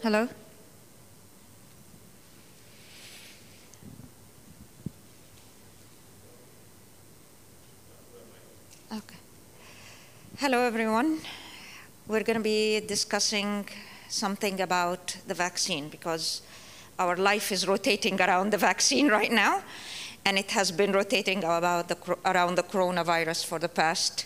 Hello? Okay. Hello, everyone. We're going to be discussing something about the vaccine because our life is rotating around the vaccine right now, and it has been rotating about the, around the coronavirus for the past.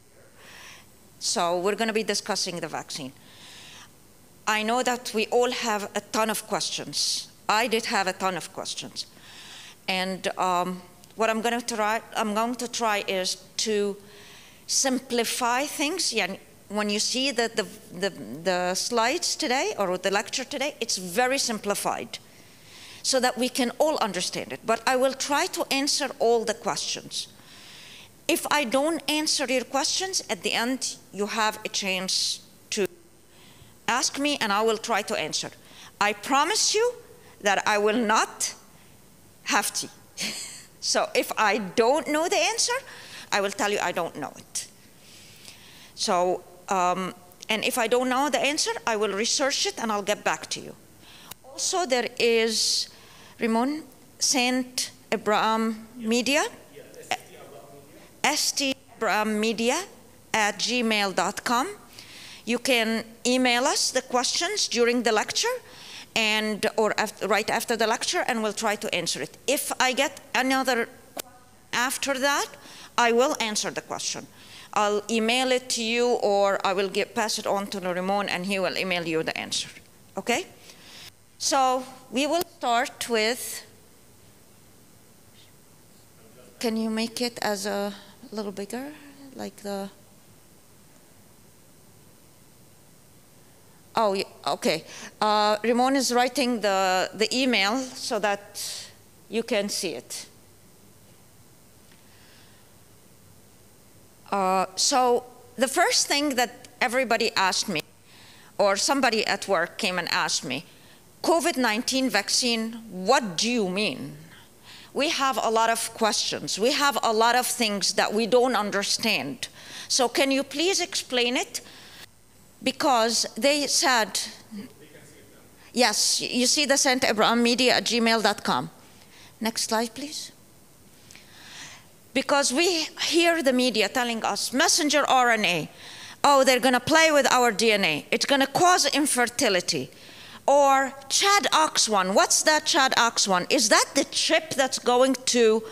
So we're going to be discussing the vaccine. I know that we all have a ton of questions. I did have a ton of questions. And um, what I'm going to try, I'm going to try is to simplify things. Yeah, when you see the, the, the, the slides today or the lecture today, it's very simplified so that we can all understand it. But I will try to answer all the questions. If I don't answer your questions, at the end, you have a chance to ask me and I will try to answer. I promise you that I will not have to. so if I don't know the answer, I will tell you I don't know it. So, um, and if I don't know the answer, I will research it and I'll get back to you. Also, there is Ramon Saint Abraham Media, St. Abraham Media at gmail.com. You can email us the questions during the lecture and or after, right after the lecture and we'll try to answer it. If I get another after that, I will answer the question. I'll email it to you or I will get, pass it on to Ramon and he will email you the answer. Okay? So we will start with, can you make it as a little bigger? Like the, oh, okay. Uh, Ramon is writing the, the email so that you can see it. Uh, so the first thing that everybody asked me, or somebody at work came and asked me, COVID-19 vaccine, what do you mean? We have a lot of questions. We have a lot of things that we don't understand. So can you please explain it? Because they said, yes, you see the St. Abraham Media at gmail.com. Next slide, please because we hear the media telling us messenger RNA, oh, they're going to play with our DNA. It's going to cause infertility. Or ChAdOx1. What's that ChAdOx1? Is that the chip that's going to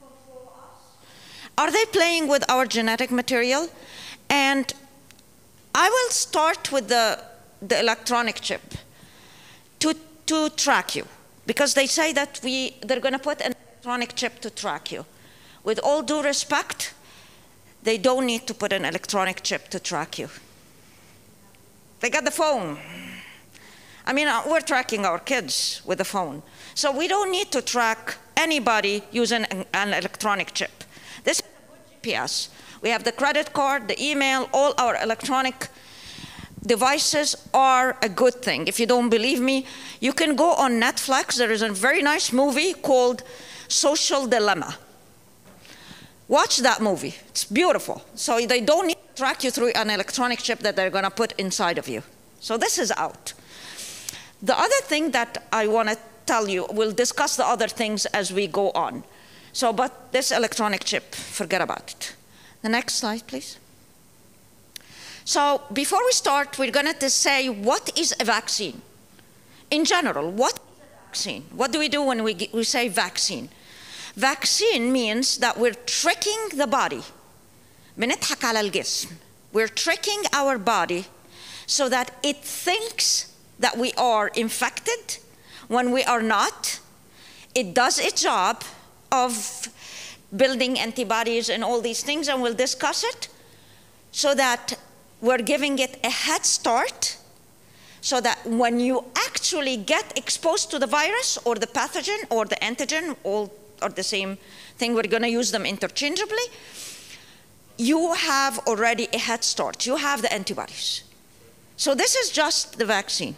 Are they playing with our genetic material? And I will start with the, the electronic chip to, to track you because they say that we, they're going to put an electronic chip to track you with all due respect, they don't need to put an electronic chip to track you. They got the phone. I mean, we're tracking our kids with the phone. So we don't need to track anybody using an electronic chip. This is a GPS. We have the credit card, the email, all our electronic devices are a good thing. If you don't believe me, you can go on Netflix. There is a very nice movie called Social Dilemma. Watch that movie. It's beautiful. So they don't need to track you through an electronic chip that they're going to put inside of you. So this is out. The other thing that I want to tell you, we'll discuss the other things as we go on. So, but this electronic chip, forget about it. The next slide, please. So before we start, we're going to say what is a vaccine? In general, what is a vaccine? What do we do when we, we say vaccine? Vaccine means that we're tricking the body. بنضحك على الجسم. We're tricking our body so that it thinks that we are infected when we are not. It does its job of building antibodies and all these things, and we'll discuss it, so that we're giving it a head start so that when you actually get exposed to the virus or the pathogen or the antigen, all are the same thing, we're going to use them interchangeably, you have already a head start. You have the antibodies. So this is just the vaccine.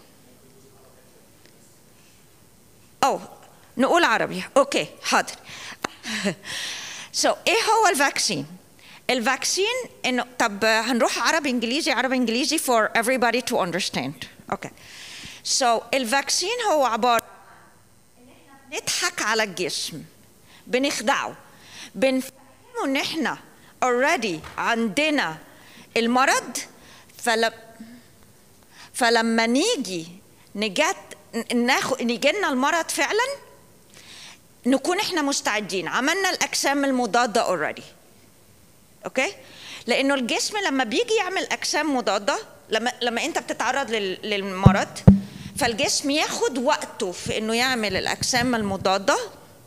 Oh, نقول عربي. Okay, حاضر. so ايه هو الفاكسين؟ الفاكسين انه طب هنروح عربي انجليزي عربي انجليزي for everybody to understand. Okay. So الفاكسين هو عبارة إن إحنا بنضحك على الجسم بنخدعه بنفهمه إن إحنا already عندنا المرض فلم فلما نيجي نجات ناخد نيجي لنا المرض فعلا نكون احنا مستعدين عملنا الاجسام المضاده اوريدي اوكي لانه الجسم لما بيجي يعمل اجسام مضاده لما لما انت بتتعرض لل- للمرض فالجسم ياخد وقته في انه يعمل الاجسام المضاده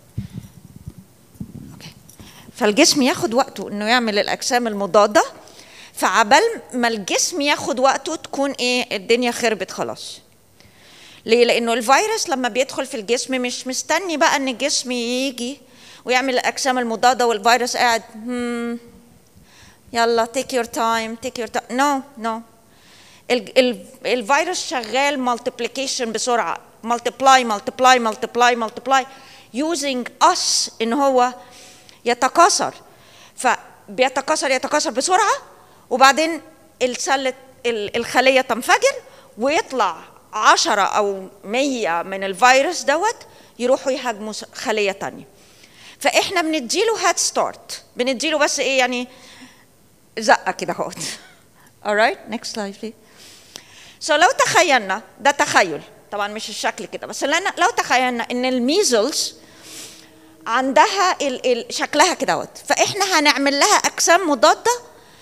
اوكي فالجسم ياخد وقته انه يعمل الاجسام المضاده فعبال ما الجسم ياخد وقته تكون ايه الدنيا خربت خلاص ليه لانه الفيروس لما بيدخل في الجسم مش مستني بقى ان الجسم يجي ويعمل الاجسام المضاده والفيروس قاعد hmm, يلا take your time take your time no no ال ال الفيروس شغال multiplication بسرعه multiply multiply multiply multiply using us ان هو يتكاثر فبيتكاثر يتكاثر بسرعه وبعدين السله ال- الخليه تنفجر ويطلع عشرة أو مية من الفيروس دوت يروحوا يهاجموا س- خلية تانية فإحنا بنديله هاد ستارت بنديله بس إيه يعني زقة كده اهوت alright next slide please so لو تخيلنا ده تخيل طبعا مش الشكل كده بس لنا لو تخيلنا ان الميزلز عندها ال ال شكلها كده اهوت فاحنا هنعمل لها اجسام مضاده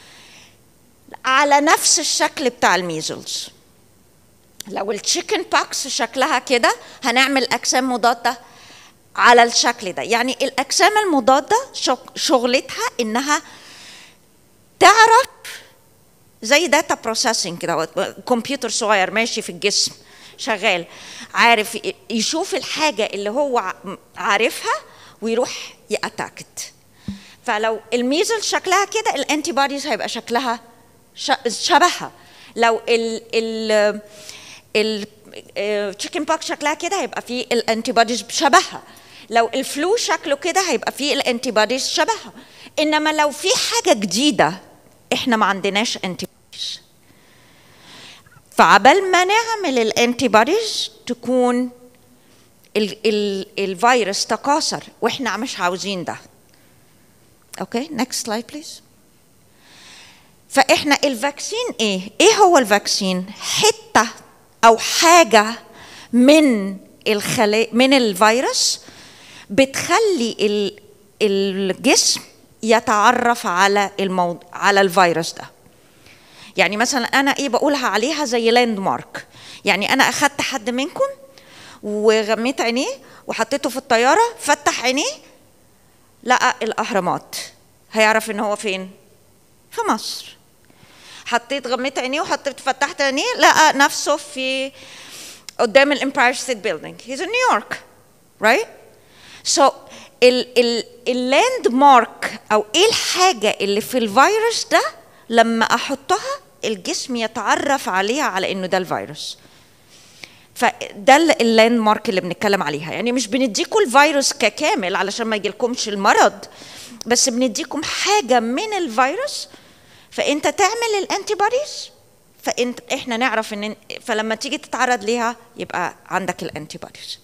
على نفس الشكل بتاع الميزلز لو التشيكن باكس شكلها كده هنعمل اجسام مضاده على الشكل ده يعني الاجسام المضاده شغ- شغلتها انها تعرف زي داتا بروسيسنج كده كمبيوتر صغير ماشي في الجسم شغال عارف ي- يشوف الحاجه اللي هو ع- عارفها ويروح ياتاكت فلو الميزل شكلها كده الانتي بوديز هيبقى شكلها ش- شبهها لو ال ال التشيكن باك شكلها كده هيبقى فيه الانتي بوديز شبهها لو الفلو شكله كده هيبقى فيه الانتي بوديز شبهها انما لو في حاجه جديده احنا ما عندناش انتي بوديز فعبال ما نعمل الانتي بوديز تكون ال ال الفيروس تكاثر واحنا مش عاوزين ده اوكي نكست سلايد بليز فاحنا الفاكسين ايه ايه هو الفاكسين حته او حاجه من الخلايا من الفيروس بتخلي ال الجسم يتعرف على الموضوع على الفيروس ده يعني مثلا انا ايه بقولها عليها زي لاند مارك يعني انا اخدت حد منكم وغميت عينيه وحطيته في الطياره فتح عينيه لقى الاهرامات هيعرف ان هو فين في مصر حطيت غميت عينيه وحطيت فتحت عينيه لقى نفسه في قدام الامباير ستيت بيلدينج هيز ان نيويورك رايت سو اللاند مارك او ايه الحاجه اللي في الفيروس ده لما احطها الجسم يتعرف عليها على انه ده الفيروس فده اللاند مارك اللي بنتكلم عليها يعني مش بنديكم الفيروس ككامل علشان ما يجيلكمش المرض بس بنديكم حاجه من الفيروس فانت تعمل الانتي بوديز فانت احنا نعرف ان فلما تيجي تتعرض ليها يبقى عندك الانتي بوديز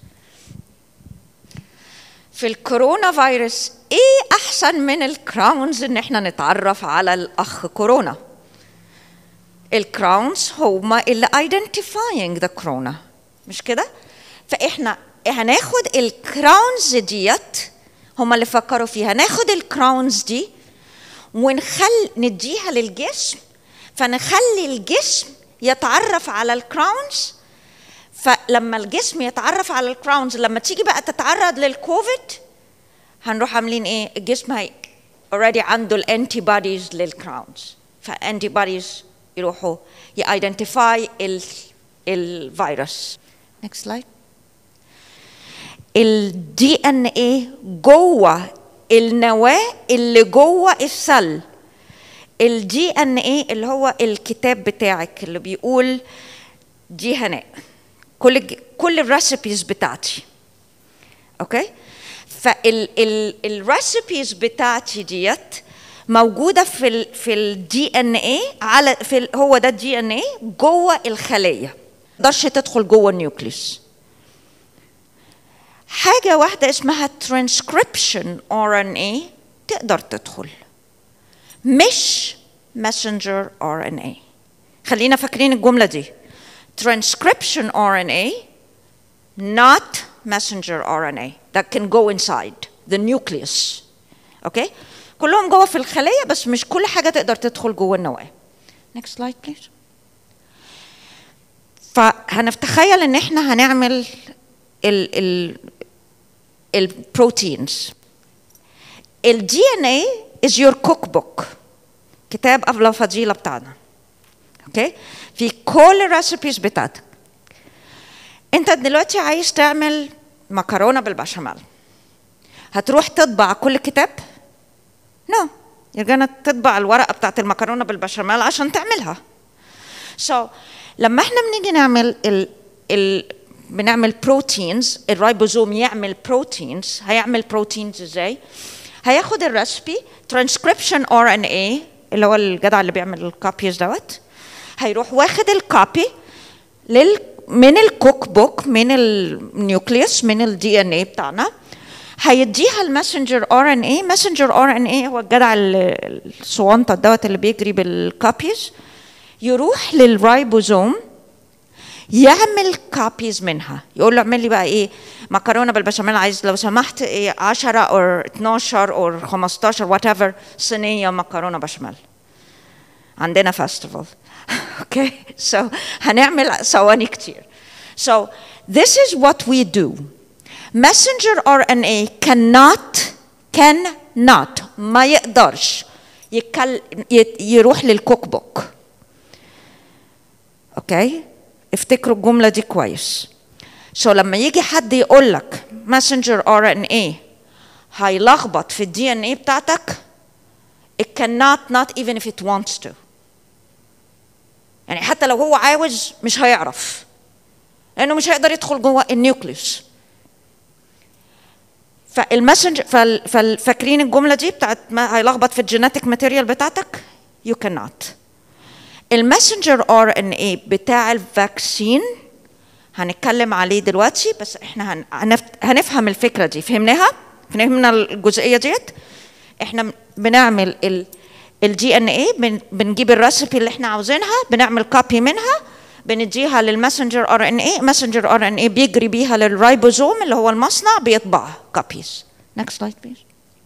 في الكورونا فيروس ايه احسن من الكراونز ان احنا نتعرف على الاخ كورونا الكراونز هما اللي identifying the كورونا مش كده فاحنا هناخد الكراونز ديت هما اللي فكروا فيها ناخد الكراونز دي ونخل نديها للجسم فنخلي الجسم يتعرف على الكراونز فلما الجسم يتعرف على الكراونز لما تيجي بقى تتعرض للكوفيد هنروح عاملين ايه الجسم هي اوريدي عنده الانتي بوديز للكراونز فانتي بوديز يروحوا يايدنتيفاي الفيروس نكست سلايد الدي ان ايه جوه النواه اللي جوه السل الدي ان ايه اللي هو الكتاب بتاعك اللي بيقول دي هناء كل الج- كل الريسبيز بتاعتي اوكي فالريسبيز بتاعتي ديت موجوده في ال في الدي ان ايه على في ال هو ده الدي ان ايه جوه الخليه تقدرش تدخل جوه النيوكليوس حاجة واحدة اسمها transcription RNA تقدر تدخل مش messenger RNA خلينا فاكرين الجملة دي transcription RNA not messenger RNA that can go inside the nucleus اوكي كلهم جوه في الخلية بس مش كل حاجة تقدر تدخل جوه النواة next slide please فهنتخيل ان احنا هنعمل ال ال البروتينز الدي ان اي از يور كوك بوك كتاب ابله فضيله بتاعنا اوكي في كل الريسبيز بتاعتك انت دلوقتي عايز تعمل مكرونه بالبشاميل هتروح تطبع كل كتاب نو no. يرجعنا تطبع الورقه بتاعت المكرونه بالبشاميل عشان تعملها so لما احنا بنيجي نعمل ال ال بنعمل بروتينز الرايبوزوم يعمل بروتينز هيعمل بروتينز ازاي هياخد الريسبي ترانسكريبشن ار ان اي اللي هو الجدع اللي بيعمل الكوبيز دوت هيروح واخد الكوبي لل من الكوك بوك من النيوكليوس من الدي ان اي بتاعنا هيديها الماسنجر ار ان اي ماسنجر ار ان اي هو الجدع الصوانطه دوت اللي بيجري بالكوبيز يروح للرايبوزوم يعمل كوبيز منها يقول له اعمل لي بقى ايه مكرونه بالبشاميل عايز لو سمحت ايه 10 او 12 او 15 وات ايفر صينيه مكرونه بشاميل عندنا فيستيفال اوكي سو هنعمل صواني كتير so this is what we do messenger RNA cannot cannot ما يقدرش يكل يروح للكوك بوك اوكي افتكروا الجمله دي كويس سو so لما يجي حد يقول لك messenger RNA هيلخبط في الدي ان اي بتاعتك it cannot not even if it wants to يعني حتى لو هو عاوز مش هيعرف لانه مش هيقدر يدخل جوه النيوكليوس فالمسنجر فاكرين الجمله دي بتاعت ما هيلخبط في الجينيتك ماتيريال بتاعتك you cannot الماسنجر ار ان اي بتاع الفاكسين هنتكلم عليه دلوقتي بس احنا هن... هنف... هنفهم الفكره دي فهمناها فهمنا الجزئيه ديت احنا بنعمل ال الدي ان اي بن... بنجيب الريسبي اللي احنا عاوزينها بنعمل كوبي منها بنديها للماسنجر ار ان اي ماسنجر ار ان اي بيجري بيها للرايبوزوم اللي هو المصنع بيطبع كوبيز نكست سلايد بليز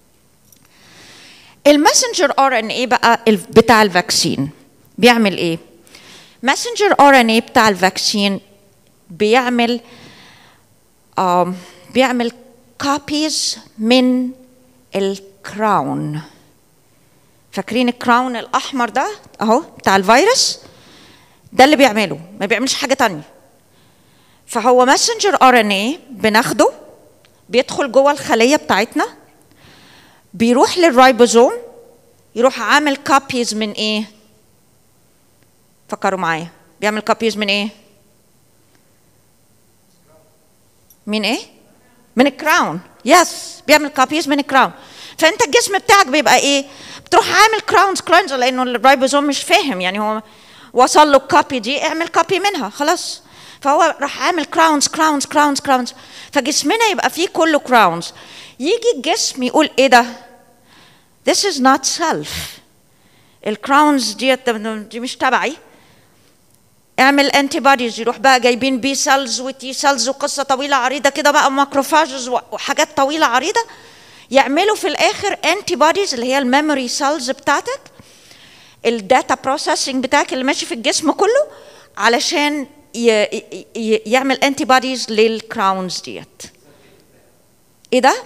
الماسنجر ار ان اي بقى بتاع الفاكسين بيعمل ايه ماسنجر ار ان اي بتاع الفاكسين بيعمل um, بيعمل كوبيز من الكراون فاكرين الكراون الاحمر ده اهو بتاع الفيروس ده اللي بيعمله ما بيعملش حاجه تانية فهو ماسنجر ار ان اي بناخده بيدخل جوه الخليه بتاعتنا بيروح للرايبوزوم يروح عامل كوبيز من ايه فكروا معايا بيعمل كوبيز من ايه من ايه من الكراون يس بيعمل كوبيز من الكراون فانت الجسم بتاعك بيبقى ايه بتروح عامل كراونز كراونز لانه الرايبوزوم مش فاهم يعني هو وصل له الكوبي دي اعمل كوبي منها خلاص فهو راح عامل كراونز كراونز كراونز كراونز فجسمنا يبقى فيه كله كراونز يجي الجسم يقول ايه ده this is not self الكراونز ديت دي مش تبعي اعمل انتي بوديز يروح بقى جايبين بي سيلز وتي سيلز وقصه طويله عريضه كده بقى ماكروفاجز وحاجات طويله عريضه يعملوا في الاخر انتي بوديز اللي هي الميموري سيلز بتاعتك الداتا بروسيسنج بتاعك اللي ماشي في الجسم كله علشان يعمل انتي بوديز للكراونز ديت ايه ده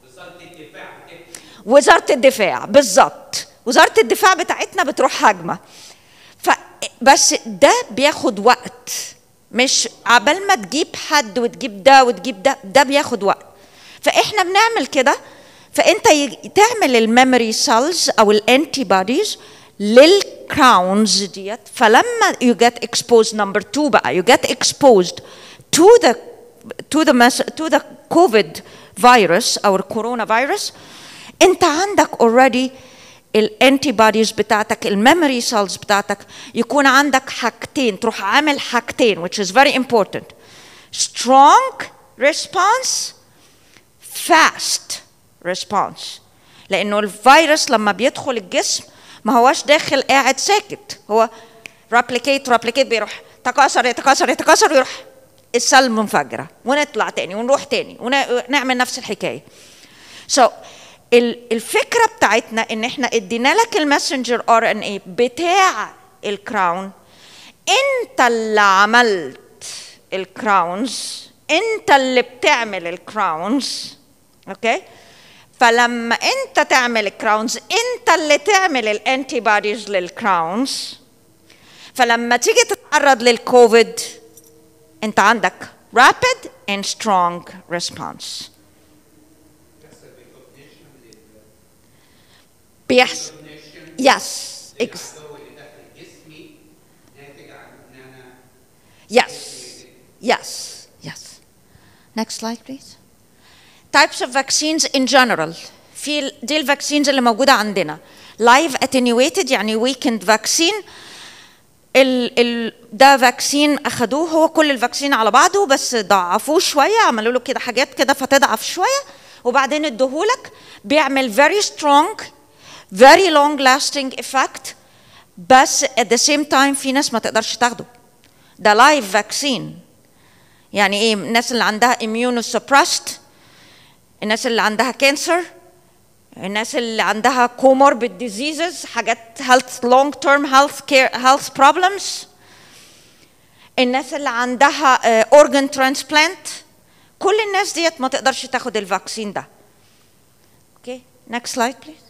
وزاره الدفاع بالظبط وزاره الدفاع بتاعتنا بتروح هجمه ف بس ده بياخد وقت مش عبال ما تجيب حد وتجيب ده وتجيب ده ده بياخد وقت فاحنا بنعمل كده فانت تعمل الميموري سيلز او الانتي بوديز للكراونز ديت فلما you get exposed number two بقى you get exposed to the to the to the COVID virus او الكورونا فيروس انت عندك already الانتي بوديز بتاعتك الميموري سيلز بتاعتك يكون عندك حاجتين تروح عامل حاجتين which is very important strong response fast response لانه الفيروس لما بيدخل الجسم ما هواش داخل قاعد ساكت هو رابليكيت رابليكيت بيروح تكاثر يتكاثر يتكاثر ويروح السل منفجره ونطلع تاني ونروح تاني ونعمل نفس الحكايه so الفكره بتاعتنا ان احنا ادينا لك الماسنجر ار ان اي بتاع الكراون انت اللي عملت الكراونز انت اللي بتعمل الكراونز اوكي فلما انت تعمل الكراونز انت اللي تعمل الانتي بوديز للكراونز فلما تيجي تتعرض للكوفيد انت عندك rapid and strong response بيحصل يس اكس Yes. Yes. Yes. Next slide, please. Types of vaccines in general. في دي الفاكسينز اللي موجودة عندنا. Live attenuated يعني weakened vaccine. ال ال ده فاكسين أخدوه هو كل الفاكسين على بعضه بس ضعفوه شوية عملوا له كده حاجات كده فتضعف شوية وبعدين ادوهولك بيعمل very strong very long lasting effect بس at the same time في ناس ما تقدرش تاخده. ده لايف فاكسين يعني ايه الناس اللي عندها immunosuppressed الناس اللي عندها كانسر الناس اللي عندها comorbid diseases حاجات health long term health care health problems الناس اللي عندها uh, organ transplant كل الناس ديت ما تقدرش تاخد الفاكسين ده اوكي okay. next slide please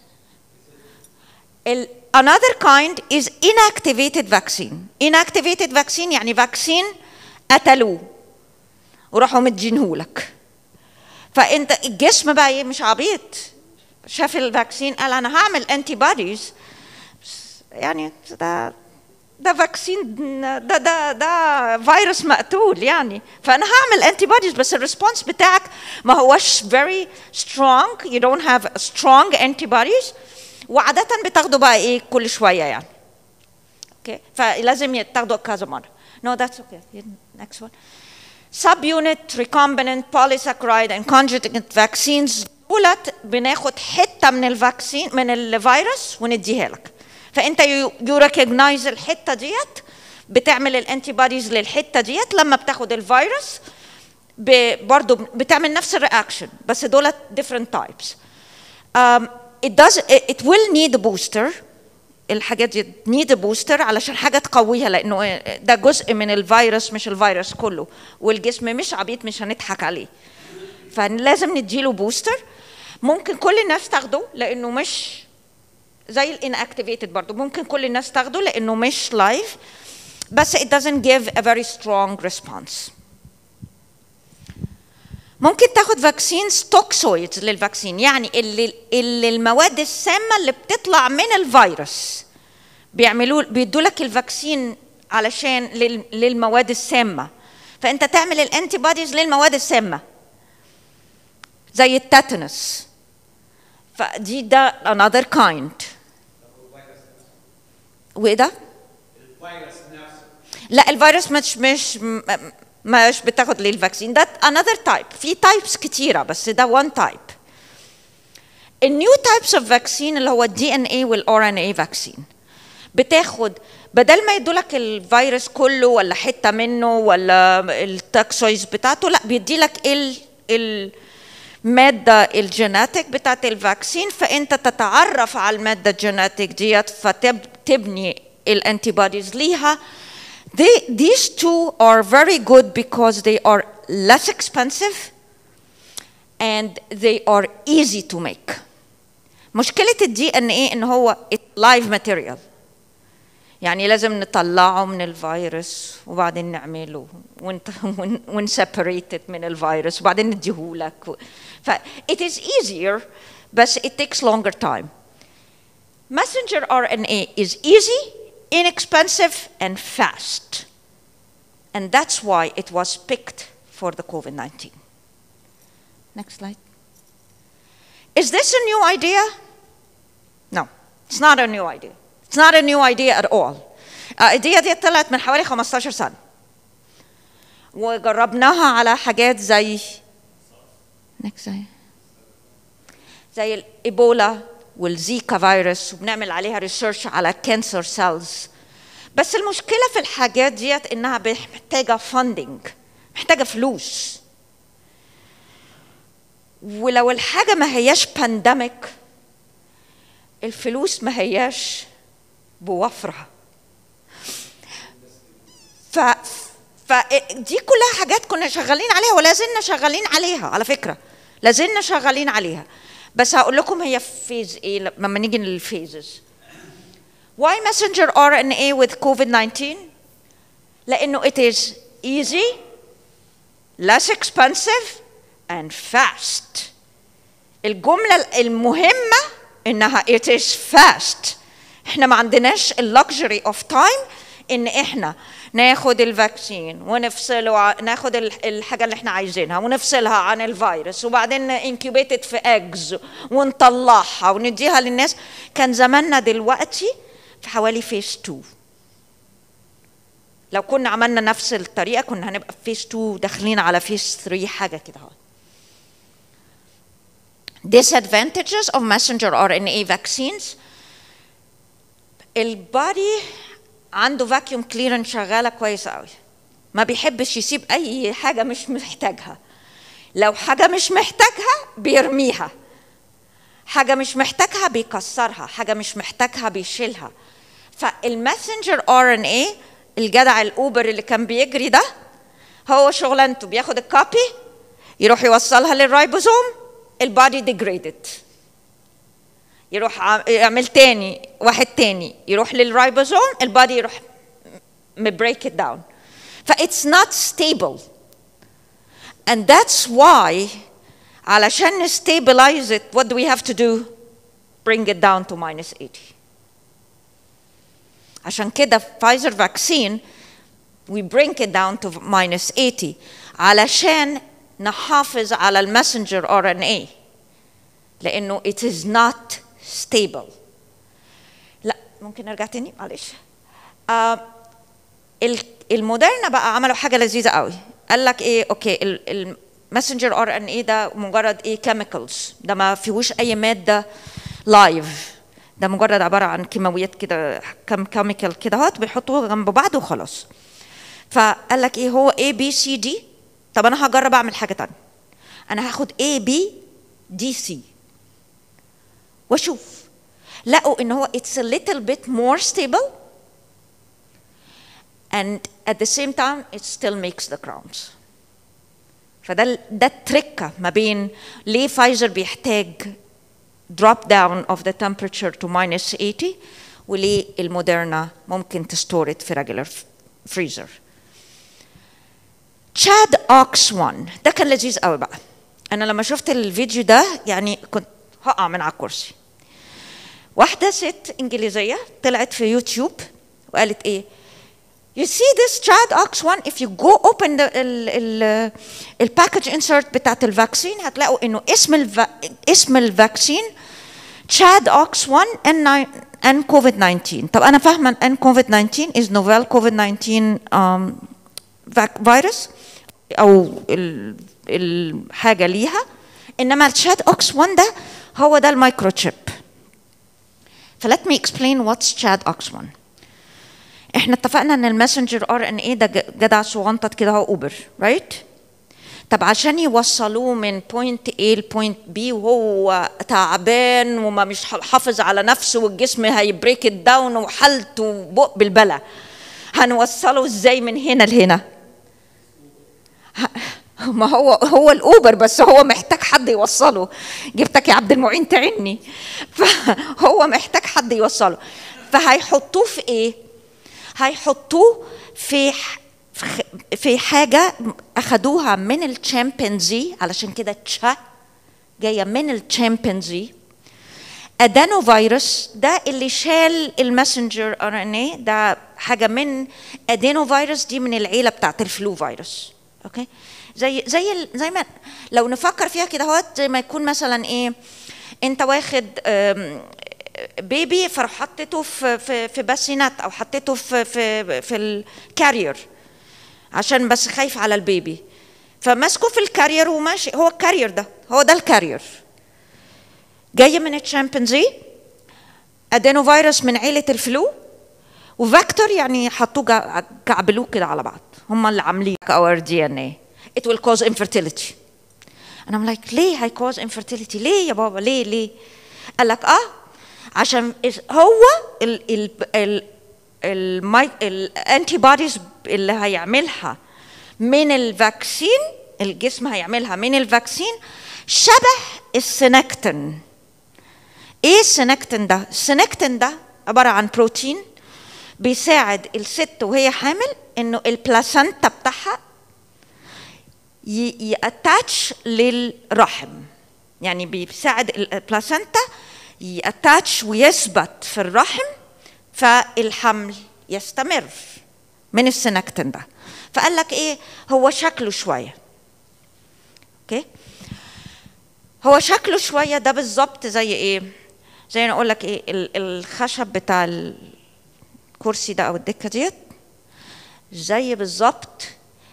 ال another kind is inactivated vaccine inactivated vaccine يعني فاكسين قتلوه وراحوا مدينهولك فانت الجسم بقى ايه مش عبيط شاف الفاكسين قال انا هعمل انتي بوديز يعني ده ده فاكسين ده ده ده فيروس مقتول يعني فانا هعمل انتي بوديز بس الريسبونس بتاعك ما هوش very strong you don't have strong antibodies وعادة بتاخدوا بقى ايه كل شوية يعني اوكي فلازم تاخدوا كذا مرة no that's okay next one subunit recombinant polysaccharide and conjugate vaccines دولت بناخد حتة من الفاكسين من الفيروس ونديها لك فانت يو ريكوجنايز الحتة ديت بتعمل الانتي بوديز للحتة ديت لما بتاخد الفيروس برضه بتعمل نفس الرياكشن بس دولت different types um, it does it will need a booster الحاجات دي need a booster علشان حاجه تقويها لانه ده جزء من الفيروس مش الفيروس كله والجسم مش عبيط مش هنضحك عليه فلازم نديله بوستر ممكن كل الناس تاخده لانه مش زي الانكتيفيتد برضه ممكن كل الناس تاخده لانه مش لايف بس it doesn't give a very strong response ممكن تاخد فاكسينز توكسويدز للفاكسين يعني اللي, اللي المواد السامه اللي بتطلع من الفيروس بيعملوا بيدوا لك الفاكسين علشان للمواد السامه فانت تعمل الانتي بوديز للمواد السامه زي التاتنس فدي ده another kind وايه ده؟ الفيروس نفسه لا الفيروس مش مش مش بتاخد ليه الفاكسين ده another type في تايبس كتيره بس ده one type النيو تايبس اوف فاكسين اللي هو الدي ان اي والار ان اي فاكسين بتاخد بدل ما يدولك الفيروس كله ولا حته منه ولا التاكسويز بتاعته لا بيدي لك ال الماده الجيناتيك بتاعت الفاكسين فانت تتعرف على الماده الجيناتيك ديت فتبني الانتي بوديز ليها They, these two are very good because they are less expensive and they are easy to make. مشكلة الدي ان ايه ان هو live material يعني لازم نطلعه من الفيروس وبعدين نعمله ونسبريت من الفيروس وبعدين نديهولك ف it is easier بس it takes longer time. Messenger RNA is easy inexpensive and fast. And that's why it was picked for the COVID 19. Next slide. Is this a new idea? No. It's not a new idea. It's not a new idea at all. الايديا دي طلعت من حوالي 15 سنة. وجربناها على حاجات زي next زي زي الايبولا والزيكا فيروس وبنعمل عليها ريسيرش على كانسر سيلز بس المشكله في الحاجات ديت انها محتاجه فاندنج محتاجه فلوس ولو الحاجه ما هياش بانديميك الفلوس ما هياش بوفرها ف فدي كلها حاجات كنا شغالين عليها ولا زلنا شغالين عليها على فكره لا زلنا شغالين عليها بس هقول لكم هي في فيز ايه لما نيجي للفيزز Why messenger RNA with COVID-19 لأنه it is easy less expensive and fast الجملة المهمة إنها it is fast احنا ما عندناش اللكجري اوف تايم ان احنا ناخد الفاكسين ونفصله ع- ناخد ال- الحاجه اللي احنا عايزينها ونفصلها عن الفيروس وبعدين انكيوبيتد في اجز ونطلعها ونديها للناس كان زماننا دلوقتي في حوالي فيس 2 لو كنا عملنا نفس الطريقه كنا هنبقى في فيس 2 داخلين على فيس 3 حاجه كده اهو disadvantages of messenger RNA vaccines البادي عنده فاكيوم كليرنس شغاله كويس قوي ما بيحبش يسيب اي حاجه مش محتاجها لو حاجه مش محتاجها بيرميها حاجه مش محتاجها بيكسرها حاجه مش محتاجها بيشيلها فالماسنجر ار ان اي الجدع الاوبر اللي كان بيجري ده هو شغلانته بياخد الكوبي يروح يوصلها للرايبوزوم البادي ديجريدد يروح عم- يعمل تاني واحد تاني يروح للرايبوزوم البادي يروح مبريك ات داون ف it's not stable and that's why علشان stabilize it what do we have to do bring it down to minus 80 عشان كده Pfizer vaccine we bring it down to minus 80 علشان نحافظ على المسنجر RNA لانه it is not stable لا ممكن نرجع تاني معلش آه ال- الموديرنا بقى عملوا حاجه لذيذه قوي قال لك ايه اوكي الماسنجر ار ان اي ده مجرد ايه كيميكالز ده ما فيهوش اي ماده لايف ده مجرد عباره عن كيماويات كده كم كيميكال كده اهوت بيحطوها جنب بعض وخلاص فقال لك ايه هو اي بي سي دي طب انا هجرب اعمل حاجه تانية انا هاخد اي بي دي سي واشوف لقوا ان هو it's a little bit more stable and at the same time it still makes the crowns فده ال- ده التركة ما بين ليه فايزر بيحتاج drop down of the temperature to minus 80 وليه الموديرنا ممكن تستور it في regular freezer تشاد اوكس 1 ده كان لذيذ قوي بقى انا لما شفت الفيديو ده يعني كنت هقع من على الكرسي واحده ست انجليزيه طلعت في يوتيوب وقالت ايه You see this Chad Ox1 if you go open the ال ال الباكج insert بتاعت الفاكسين هتلاقوا انه اسم الفا اسم الفاكسين Chad Ox1 N9 N COVID 19 طب انا فاهمه ان COVID 19 is novel COVID 19 um, vac- virus او ال- الحاجه ليها انما الشاد اوكس 1 ده هو ده المايكرو تشيب فلت مي اكسبلين واتس شاد اوكس 1 احنا اتفقنا ان الماسنجر ار ان اي ده ج- جدع صغنطط كده هو اوبر رايت طب عشان يوصلوه من بوينت A لبوينت B وهو تعبان وما مش حافظ على نفسه والجسم هيبريك داون وحالته بق بالبلا هنوصله ازاي من هنا لهنا ما هو هو الاوبر بس هو محتاج حد يوصله جبتك يا عبد المعين تعني فهو محتاج حد يوصله فهيحطوه في ايه هيحطوه في ح- في خ- في حاجه اخدوها من الشامبانزي علشان كده تشا جايه من الشامبانزي ادانو فيروس ده اللي شال الماسنجر ار ان اي ده حاجه من ادينو فيروس دي من العيله بتاعت الفلو فيروس اوكي زي زي ال- زي ما لو نفكر فيها كده اهوت زي ما يكون مثلا ايه انت واخد آم، بيبي فراح حطيته في في في باسينات او حطيته في في في الكارير عشان بس خايف على البيبي فماسكه في الكارير وماشي هو الكارير ده هو ده الكارير جاي من الشامبنزي ادينو فيروس من عيله الفلو وفاكتور يعني حطوه جا- كعبلوه كده على بعض هم اللي عاملين اور دي ان اي it will cause infertility and I'm like ليه هي cause infertility ليه يا بابا ليه ليه قال لك اه عشان is- هو ال ال ال الماي الانتي بوديز اللي هيعملها من الفاكسين الجسم هيعملها من الفاكسين شبه السنكتين ايه السنكتين ده السنكتين ده عباره عن بروتين بيساعد الست وهي حامل انه البلاسنتا بتاعها ياتاتش للرحم يعني بيساعد البلاسنتا ياتاتش ويثبت في الرحم فالحمل يستمر من السنكتين ده فقال لك ايه هو شكله شويه اوكي هو شكله شويه ده بالظبط زي ايه زي انا اقول لك ايه ال- الخشب بتاع الكرسي ده او الدكه ديت زي بالظبط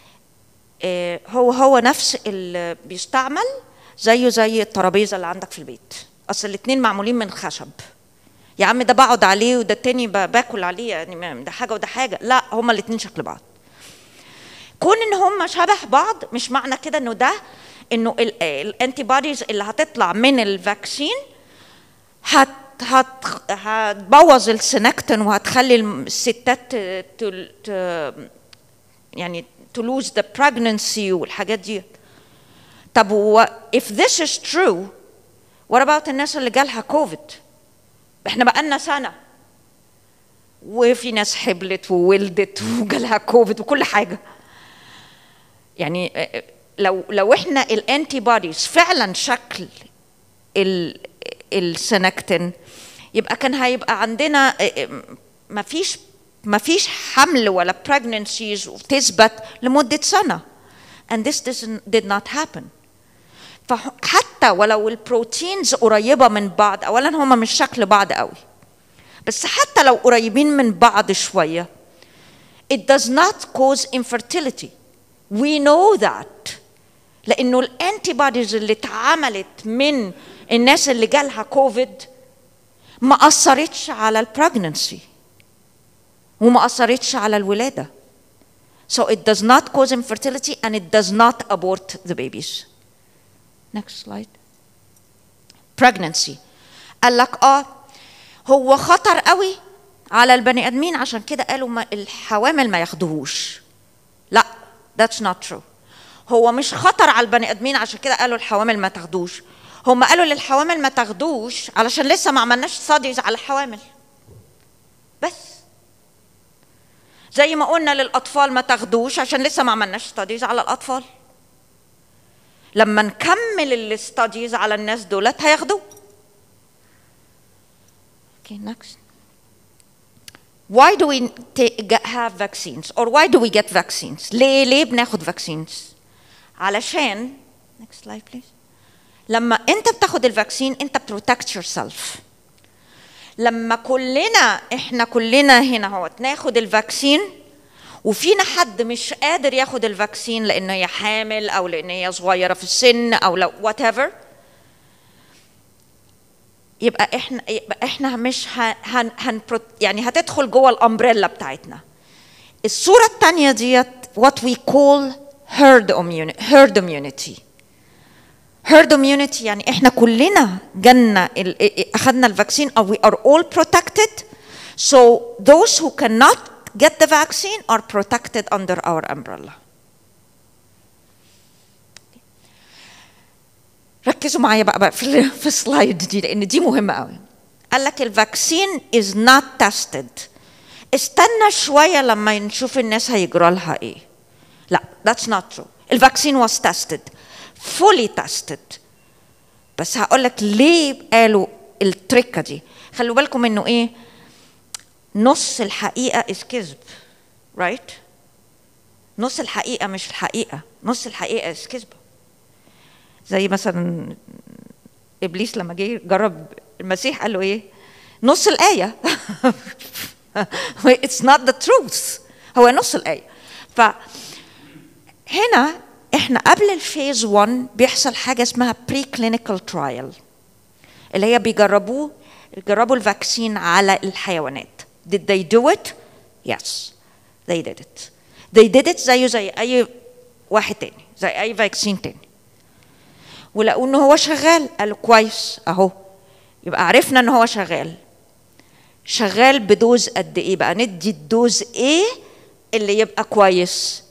آه، هو هو نفس اللي بيستعمل زيه زي الترابيزه اللي عندك في البيت اصل الاتنين معمولين من خشب يا عم ده بقعد عليه وده التاني ب- باكل عليه يعني ما- ده حاجه وده حاجه لا هما الاتنين شكل بعض كون ان هم شبه بعض مش معنى كده انه ده انه الانتي بوديز اللي هتطلع من الفاكسين هت هت هتبوظ السنكتين وهتخلي الستات ت- ت- ت- يعني to lose the pregnancy والحاجات دي طب و if this is true what about الناس اللي جالها كوفيد احنا بقالنا سنه وفي ناس حبلت وولدت وجالها كوفيد وكل حاجه يعني آه، لو لو احنا الانتي بوديز فعلا شكل ال السنكتين يبقى كان هيبقى عندنا ما فيش ما فيش حمل ولا pregnancies تثبت لمدة سنة and this doesn't, did not happen فحتى ولو البروتينز قريبة من بعض أولا هما مش شكل بعض قوي بس حتى لو قريبين من بعض شوية it does not cause infertility we know that لانه الانتي بوديز اللي اتعملت من الناس اللي جالها كوفيد ما اثرتش على البريجننسي وما اثرتش على الولاده so it does not cause infertility and it does not abort the babies next slide pregnancy قال لك اه هو خطر قوي على البني ادمين عشان كده قالوا ما الحوامل ما ياخدوهوش لا that's not true هو مش خطر على البني ادمين عشان كده قالوا الحوامل ما تاخدوش هم قالوا للحوامل ما تاخدوش علشان لسه ما عملناش ستاديز على الحوامل بس زي ما قلنا للاطفال ما تاخدوش عشان لسه ما عملناش ستاديز على الاطفال لما نكمل الستاديز على الناس دولت هياخدوه Okay, next. Why do we ta- get- have vaccines or why do we get vaccines? ليه ليه بناخد vaccines؟ علشان next slide please. لما انت بتاخد الفاكسين انت بتروتكت يور سيلف لما كلنا احنا كلنا هنا هو ناخد الفاكسين وفينا حد مش قادر ياخد الفاكسين لان هي حامل او لان هي صغيره في السن او لو وات ايفر يبقى احنا يبقى احنا مش هن هن هن يعني هتدخل جوه الامبريلا بتاعتنا الصوره الثانيه ديت what we call herd immunity herd immunity herd immunity يعني احنا كلنا جالنا ال- اخذنا الفاكسين or we are all protected so those who cannot get the vaccine are protected under our umbrella ركزوا معايا بقى, بقى في ال- في السلايد دي لان دي مهمه قوي قال لك الفاكسين is not tested استنى شويه لما نشوف الناس هيجرى لها ايه لا that's not true الفاكسين was tested fully tested بس هقول لك ليه قالوا التركه دي خلوا بالكم انه ايه نص الحقيقه is كذب right نص الحقيقه مش الحقيقه نص الحقيقه is كذبه زي مثلا ابليس لما جه جرب المسيح قال له ايه نص الآية it's not the truth هو نص الآية فهنا احنا قبل الفيز 1 بيحصل حاجة اسمها بري كلينيكال ترايل اللي هي بيجربوه جربوا الفاكسين على الحيوانات did they do it yes they did it they did it زيه زي اي واحد تاني زي اي فاكسين تاني ولقوا ان هو شغال قالوا كويس اهو يبقى عرفنا ان هو شغال شغال بدوز قد ايه بقى ندي الدوز ايه اللي يبقى كويس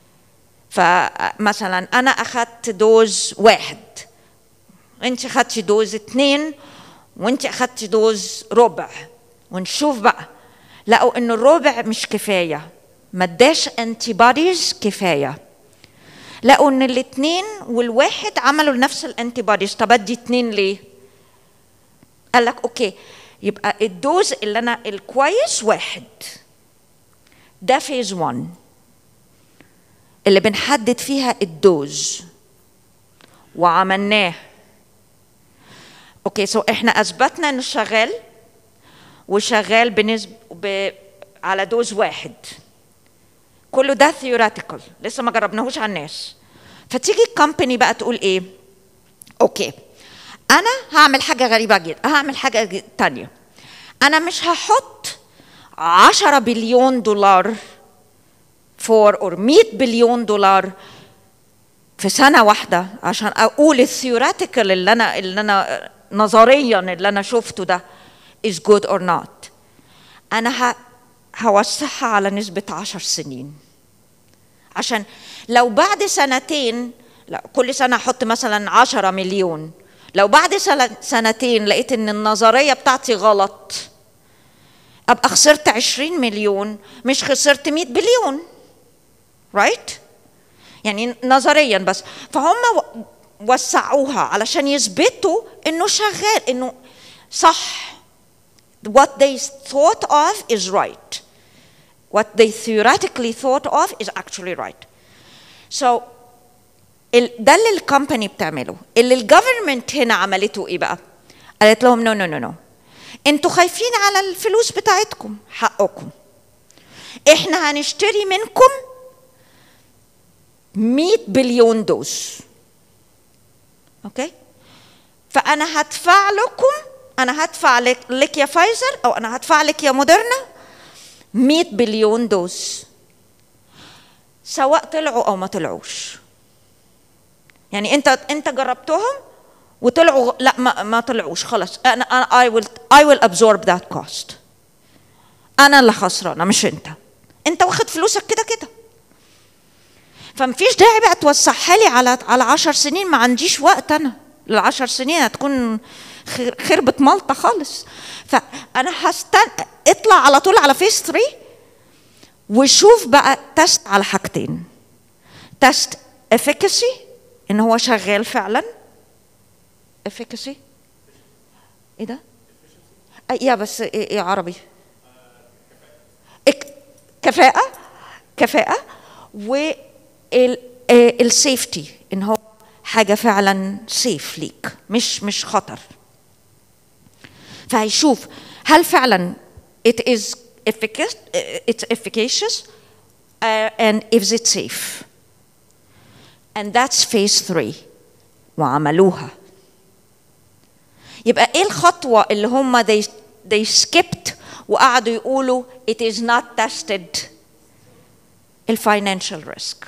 فمثلا انا اخدت دوز واحد انت اخدتي دوز اتنين وانت اخدتي دوز ربع ونشوف بقى لقوا ان الربع مش كفايه ما اداش انتي بوديز كفايه لقوا ان الاثنين والواحد عملوا نفس الانتي بوديز طب ادي اثنين ليه؟ قال لك اوكي يبقى الدوز اللي انا الكويس واحد ده فيز 1 اللي بنحدد فيها الدوز وعملناه اوكي سو احنا اثبتنا انه شغال وشغال بنسبه ب... على دوز واحد كله ده ثيوريتيكال لسه ما جربناهوش على الناس فتيجي الكومباني بقى تقول ايه اوكي انا هعمل حاجه غريبه جدا هعمل حاجه تانية انا مش هحط 10 بليون دولار فور اور 100 بليون دولار في سنه واحده عشان اقول الثيوريتيكال اللي انا اللي انا نظريا اللي انا شفته ده is good or not انا ه... هوسعها على نسبة عشر سنين عشان لو بعد سنتين لا كل سنة أحط مثلا عشرة مليون لو بعد سنتين لقيت إن النظرية بتاعتي غلط أبقى خسرت عشرين مليون مش خسرت مئة بليون right يعني نظريا بس فهم وسعوها علشان يثبتوا إنه شغال إنه صح what they thought of is right. What they theoretically thought of is actually right. So ده اللي الكومباني بتعمله اللي الجفرمنت هنا عملته ايه بقى؟ قالت لهم نو نو نو نو انتوا خايفين على الفلوس بتاعتكم حقكم احنا هنشتري منكم 100 بليون دوز اوكي فانا هدفع لكم انا هدفع لك, لك يا فايزر او انا هدفع لك يا موديرنا 100 بليون دوز سواء طلعوا او ما طلعوش يعني انت انت جربتهم وطلعوا لا ما, ما طلعوش خلاص انا انا I will I will absorb that cost انا اللي خسرانه مش انت انت واخد فلوسك كده كده فمفيش داعي بقى توسعها لي على على 10 سنين ما عنديش وقت انا العشر سنين هتكون خربت مالطة خالص فأنا هستن اطلع على طول على فيس 3 وشوف بقى تست على حاجتين تست efficacy ان هو شغال فعلا efficacy ايه ده؟ يا بس ايه, إيه عربي؟ كفاءة كفاءة والسيفتي ان هو حاجة فعلا سيف ليك مش مش خطر فهيشوف هل فعلا it is efficacious, it's efficacious uh, and is it safe and that's phase 3 وعملوها يبقى ايه الخطوة اللي هم they, they skipped وقعدوا يقولوا it is not tested الفاينانشال ريسك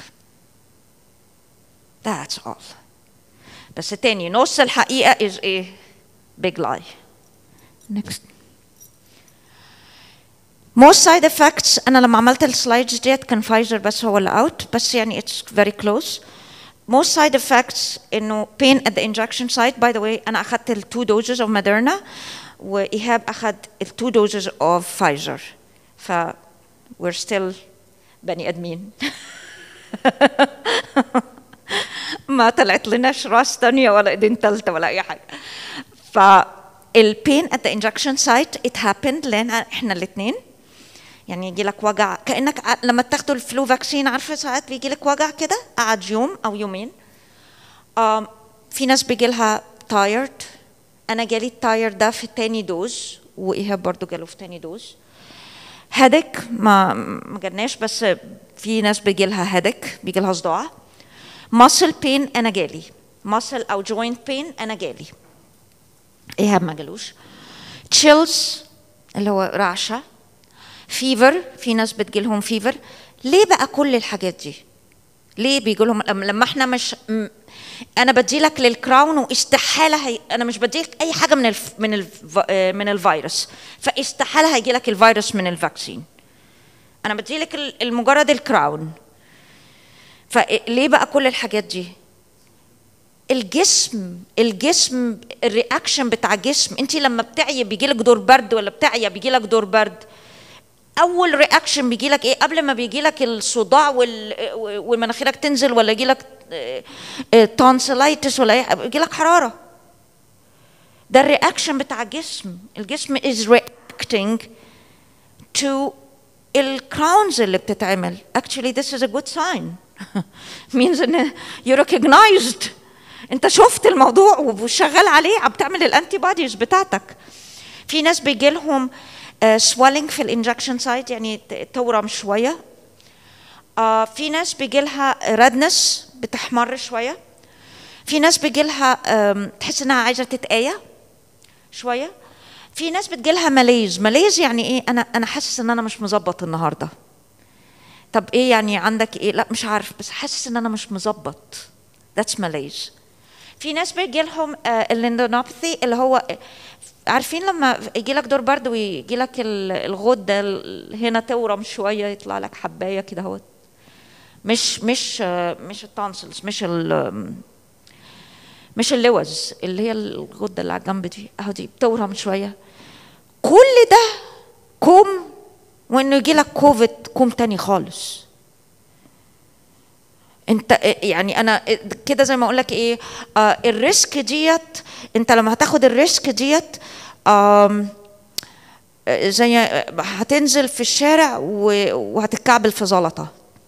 That's all. بس تاني نص الحقيقة is a big lie. Next. Most side effects أنا لما عملت السلايدز ديت كان فايزر بس هو اللي out بس يعني it's very close. Most side effects إنه pain at the injection site by the way أنا أخدت ال two doses of Moderna وإيهاب أخد ال two doses of Pfizer. ف we're still بني آدمين. ما طلعت لناش راس تانية ولا ايدين تالتة ولا اي حاجة فالبين at the injection site it happened لان احنا الاثنين يعني يجي لك وجع كانك لما تاخدوا الفلو فاكسين عارفه ساعات بيجي لك وجع كده قعد يوم او يومين um, في ناس بيجي لها tired انا جالي التاير ده في تاني دوز وايهاب برضو جاله في تاني دوز هيدك ما ما جالناش بس في ناس بيجي لها هيدك بيجي لها صداع ماسل بين انا جالي ماسل او جوينت بين انا جالي ايهاب ما جالوش تشيلز اللي هو رعشه فيفر في ناس بتجيلهم فيفر ليه بقى كل الحاجات دي ليه بيجي لهم لما لما احنا مش م- انا بديلك للكراون واستحاله هي انا مش بديلك اي حاجه من الف من الف آه، من الفيروس فاستحاله هيجي لك الفيروس من الفاكسين انا بديلك ال- المجرد الكراون فليه بقى كل الحاجات دي الجسم الجسم الرياكشن بتاع الجسم انت لما بتعي بيجي لك دور برد ولا بتعيا بيجي لك دور برد اول رياكشن بيجي لك ايه قبل ما بيجي لك الصداع وال... ومناخيرك تنزل ولا يجي لك تونسلايتس ولا ايه بيجي لك حراره ده الرياكشن بتاع الجسم الجسم is reacting to الكراونز اللي بتتعمل actually this is a good sign means ان you recognized انت شفت الموضوع وشغال عليه عم بتعمل الانتي بوديز بتاعتك في ناس بيجي لهم swelling في الانجكشن سايت يعني ت- تورم شويه آه، في ناس بيجي لها redness بتحمر شويه في ناس بيجي لها آم، تحس انها عايزه تتآية شويه في ناس بتجي لها ماليز ماليز يعني ايه انا انا حاسس ان انا مش مظبط النهارده طب ايه يعني عندك ايه لا مش عارف بس حاسس ان انا مش مظبط that's malaise في ناس بيجي لهم الليندونوباثي اللي هو عارفين لما يجي لك دور برد ويجي لك الغده ال- هنا تورم شويه يطلع لك حبايه كده اهوت مش مش آه، مش التونسلز مش ال مش اللوز اللي هي الغده اللي على الجنب دي اهو دي بتورم شويه كل ده كوم وانه يجي لك كوفيد كوم تاني خالص انت يعني انا كده زي ما اقول لك ايه آه الريسك ديت انت لما هتاخد الريسك ديت آم، آه، زي هتنزل في الشارع و- وهتتكعبل في زلطه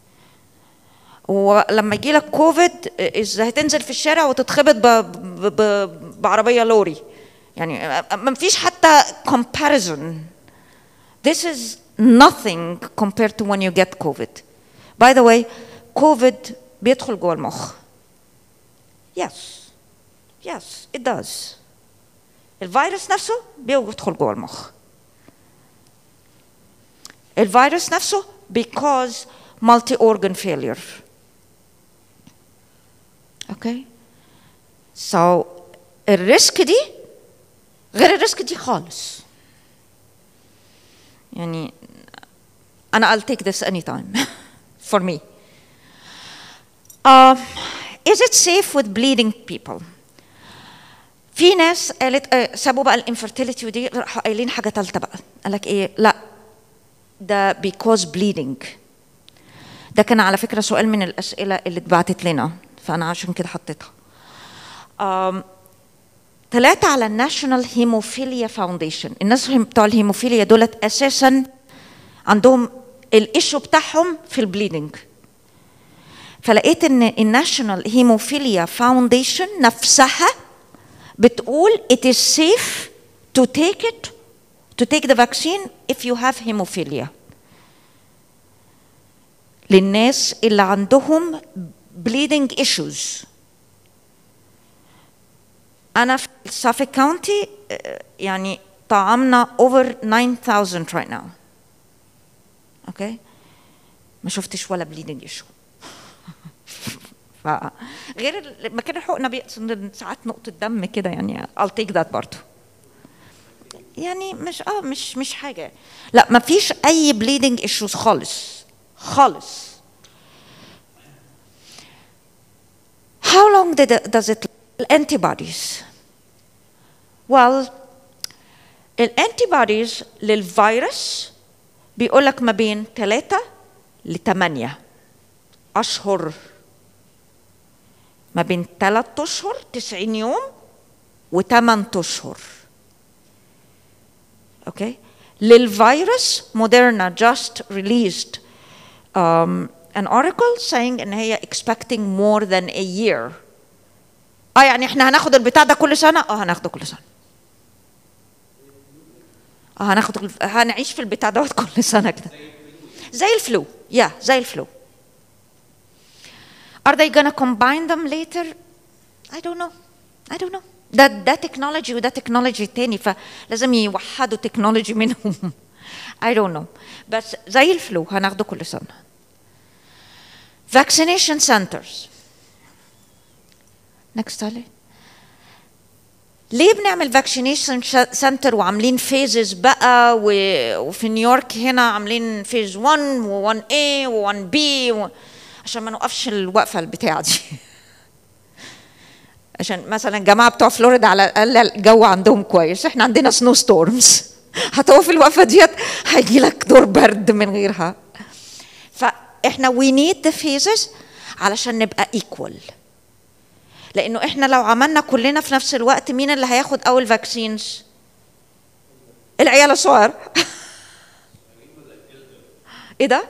ولما يجي لك كوفيد ازاي هتنزل في الشارع وتتخبط ب... ب... ب... بعربيه لوري يعني ما فيش حتى comparison this is nothing compared to when you get COVID by the way COVID بيدخل جوه المخ yes yes it does الفيروس نفسه بيدخل جوه المخ الفيروس نفسه because multi organ failure اوكي سو so, الريسك دي غير الريسك دي خالص يعني انا I'll take this anytime for me uh, is it safe with bleeding people في ناس قالت آه، سابوا بقى الانفرتيليتي ودي راحوا قايلين حاجه ثالثه بقى قال لك ايه لا ده because bleeding ده كان على فكره سؤال من الاسئله اللي اتبعتت لنا فانا عشان كده حطيتها أم، ثلاثة على الناشونال هيموفيليا فاونديشن الناس هم- بتوع الهيموفيليا دولت اساسا عندهم الايشو بتاعهم في البليدنج فلقيت ان الناشونال هيموفيليا فاونديشن نفسها بتقول it is safe to take it to take the vaccine if you have hemophilia للناس اللي عندهم bleeding issues أنا في سافيك كاونتي يعني طعمنا over 9000 right now اوكي ما شفتش ولا bleeding issue ف غير ال- مكان الحقنه بيقصد ساعات نقطه دم كده يعني I'll take that برضه يعني مش اه مش مش حاجه لا ما فيش اي bleeding issues خالص خالص How long did it, does it antibodies? Well, الانتيبوديز للفيروس بيقول لك ما بين 3 ل 8 اشهر ما بين 3 اشهر 90 يوم و8 اشهر اوكي للفيروس موديرنا just released um, an article saying ان هي expecting more than a year اه يعني احنا هناخد البتاع ده كل سنه اه هناخده كل سنه آه هناخد الف- هنعيش في البتاع دوت كل سنه كده زي الفلو يا yeah, زي الفلو Are they gonna combine them later? I don't know. I don't know. ده ده تكنولوجي وده تكنولوجي تاني فلازم يوحدوا تكنولوجي منهم. I don't know. بس زي الفلو هناخده كل سنة. Vaccination centers. Next علي. ليه بنعمل فاكسينيشن سنتر وعاملين فيزز بقى و- وفي نيويورك هنا عاملين فيز 1 و1 A و1 B و... عشان ما نوقفش الوقفه البتاعه دي عشان مثلا الجماعه بتوع فلوريدا على الاقل الجو عندهم كويس احنا عندنا سنو ستورمز هتقف الوقفه ديت هيجي لك دور برد من غيرها فاحنا وي نيد ذا فيزز علشان نبقى ايكوال لانه احنا لو عملنا كلنا في نفس الوقت مين اللي هياخد اول فاكسينز العيال الصغار ايه ده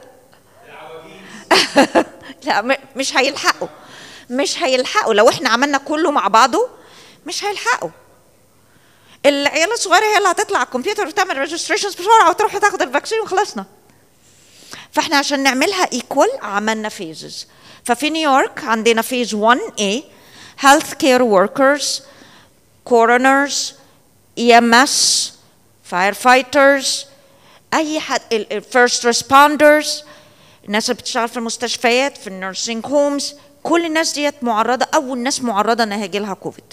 لا م- مش هيلحقوا مش هيلحقوا لو احنا عملنا كله مع بعضه مش هيلحقوا العيال الصغيره هي اللي هتطلع على الكمبيوتر وتعمل ريجستريشنز بسرعه وتروح تاخد الفاكسين وخلصنا فاحنا عشان نعملها ايكوال عملنا فيزز ففي نيويورك عندنا فيز 1A health care workers coroners EMS firefighters اي حد ال- ال- first responders الناس اللي بتشتغل في المستشفيات في النيرسينج هومز كل الناس ديت معرضه اول ناس معرضه ان هيجي لها كوفيد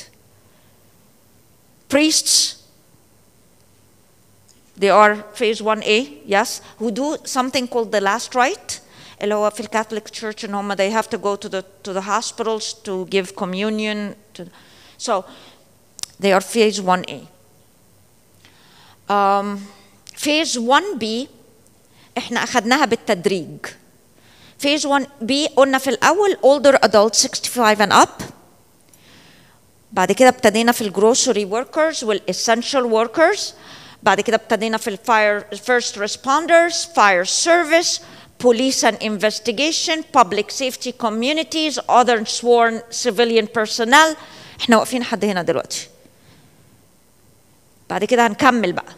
priests they are phase 1A yes who do something called the last rite اللي هو في الكاثوليك تشيرش ان هم they have to go to the to the hospitals to give communion to so they are phase 1A um, phase 1B احنا اخذناها بالتدريج phase 1B قلنا في الاول older adults 65 and up بعد كده ابتدينا في الجروسري وركرز والاسينشال وركرز بعد كده ابتدينا في الفاير فيرست ريسبوندرز فاير سيرفيس police and investigation public safety communities other sworn civilian personnel احنا واقفين لحد هنا دلوقتي بعد كده هنكمل بقى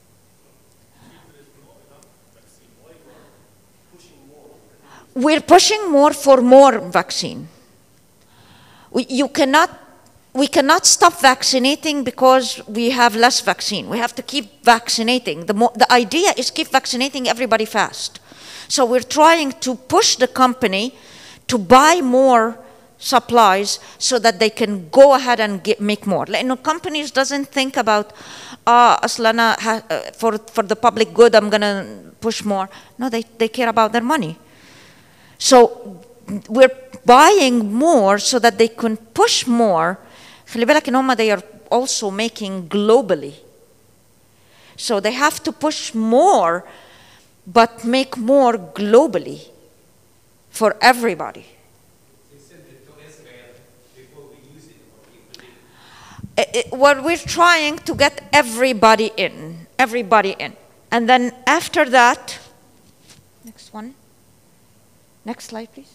we're pushing more for more vaccine we, you cannot we cannot stop vaccinating because we have less vaccine. We have to keep vaccinating. The, mo- the idea is keep vaccinating everybody fast. So we're trying to push the company to buy more supplies so that they can go ahead and get, make more. لأنه companies doesn't think about ah أصل أنا ha- uh, for for the public good I'm gonna push more. No, they they care about their money. So we're buying more so that they can push more. خلي بالك ان هم they are also making globally. So they have to push more but make more globally for everybody. They send it to Israel before we use it or we I- I- what we're trying to get everybody in, everybody in. And then after that, next one. Next slide, please.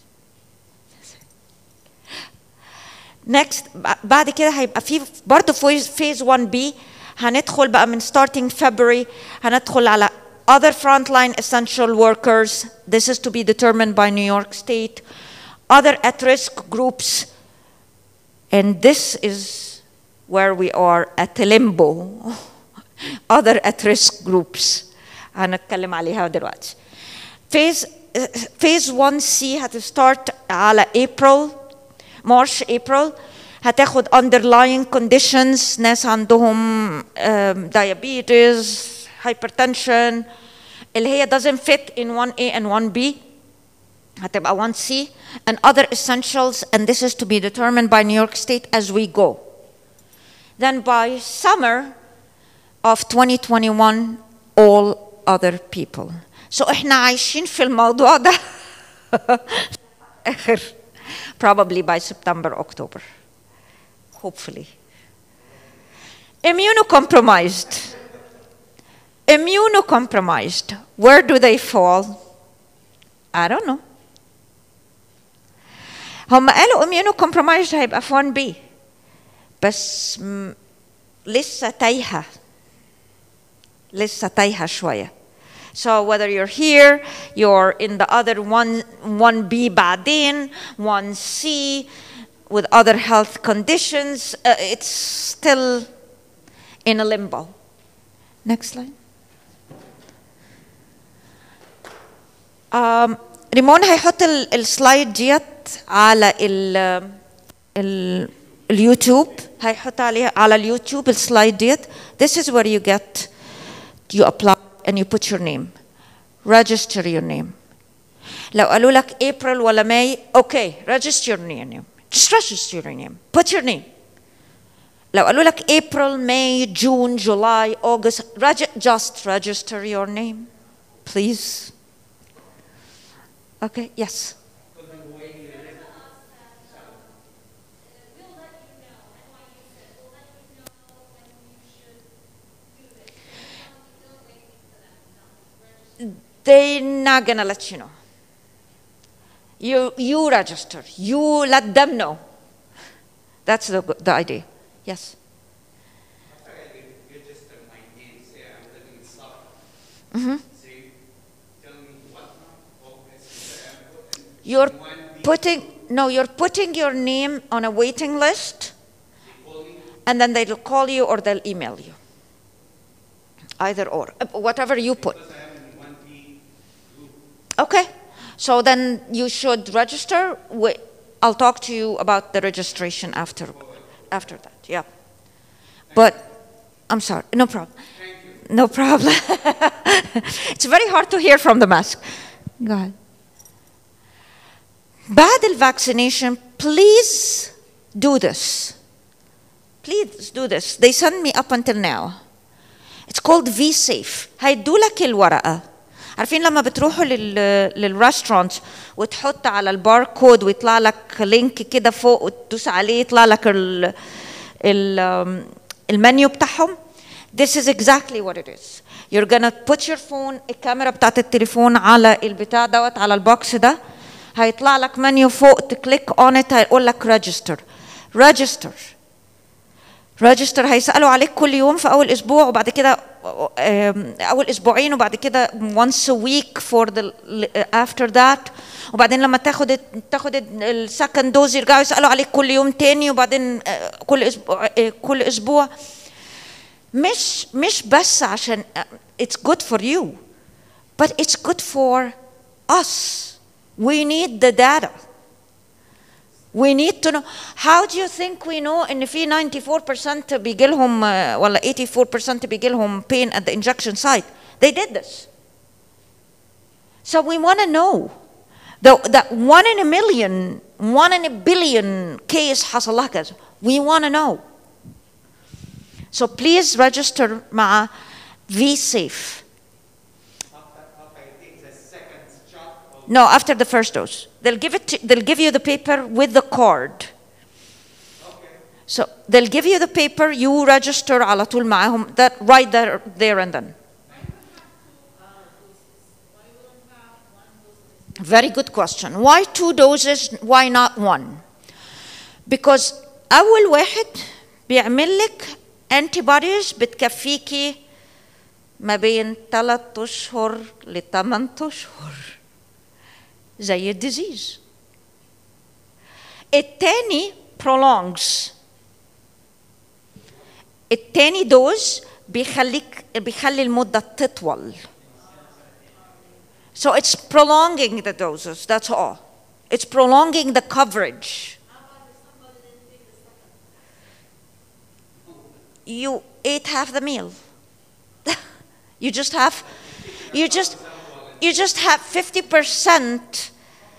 Next ب- بعد كده هيبقى في برضه فيز فيز 1 بي هندخل بقى من starting February هندخل على other frontline essential workers this is to be determined by New York State other at risk groups and this is where we are at limbo other at risk groups هنتكلم عليها دلوقتي phase phase 1C هتستارت على April March April هتاخد underlying conditions ناس عندهم um, diabetes hypertension اللي هي doesn't fit in 1A and 1B هتبقى 1C and other essentials and this is to be determined by New York State as we go. Then by summer of 2021 all other people. So احنا عايشين في الموضوع ده اخر probably by September October hopefully. Immunocompromised. Immunocompromised. Where do they fall? I don't know. هم قالوا immunocompromised هيبقى في 1B بس م- لسه تايهة لسه تايهة شوية So whether you're here, you're in the other one, 1B بعدين, 1C with other health conditions, uh, it's still in a limbo. Next slide. Um, ريمون هيحط ال- السلايد ديت على ال ال اليوتيوب هيحط عليها على اليوتيوب السلايد ديت This is where you get you apply and you put your name register your name لو قالوا لك April ولا May okay register your name just register your name put your name لو قالوا لك April May June July August regi- just register your name please okay yes they're not gonna let you know. You you register. You let them know. That's the the idea. Yes. After I register my name, say I'm living in South. Mhm. So you tell me what month, August, September, and You're one week putting no. You're putting your name on a waiting list, they call me. and then they'll call you or they'll email you. Either or, Uh, whatever you put. Because I am in one B group. Okay. So then you should register. Wi- I'll talk to you about the registration after, after that. Yeah. But I'm sorry. No problem. No problem. it's very hard to hear from the mask. Go ahead. بعد الvaccination, please do this. Please do this. They send me up until now. It's called V Safe. هيدوا لك الورقة. عارفين لما بتروحوا لل للريستورانت وتحط على الباركود ويطلع لك لينك كده فوق وتدوس عليه يطلع لك ال ال المنيو بتاعهم This is exactly what it is. You're gonna put your phone الكاميرا بتاعت التليفون على البتاع دوت على البوكس ده هيطلع لك منيو فوق تكليك on it هيقول لك register. Register. ريجستر هيسالوا عليك كل يوم في اول اسبوع وبعد كده آم، اول اسبوعين وبعد كده once a week for the after that وبعدين لما تاخد ال- تاخد السكند دوز يرجعوا يسالوا عليك كل يوم تاني وبعدين آه، كل اسبوع آه، كل اسبوع مش مش بس عشان آه، it's good for you but it's good for us we need the data We need to know. How do you think we know إن في 94% بيجي لهم آه، ولا 84% بيجي لهم pain at the injection site? They did this. So we want to know. The, that one in a million, one in a billion case حصل لها كذا. We want to know. So please register مع V-Safe. After, after I take the second shot of No, after the first dose. They'll give it. To, they'll give you the paper with the card. So they'll give you the paper. You register على طول معاهم. That right there, there and then. Very good question. Why two doses? Why not one? Because أول واحد بيعمل لك antibodies بتكفيكي ما بين 3 أشهر ل 8 أشهر. زي الديزيز التاني prolongs التاني دوز بيخليك بيخلي المدة تطول so it's prolonging the doses that's all it's prolonging the coverage you ate half the meal you just have you just you just have 50%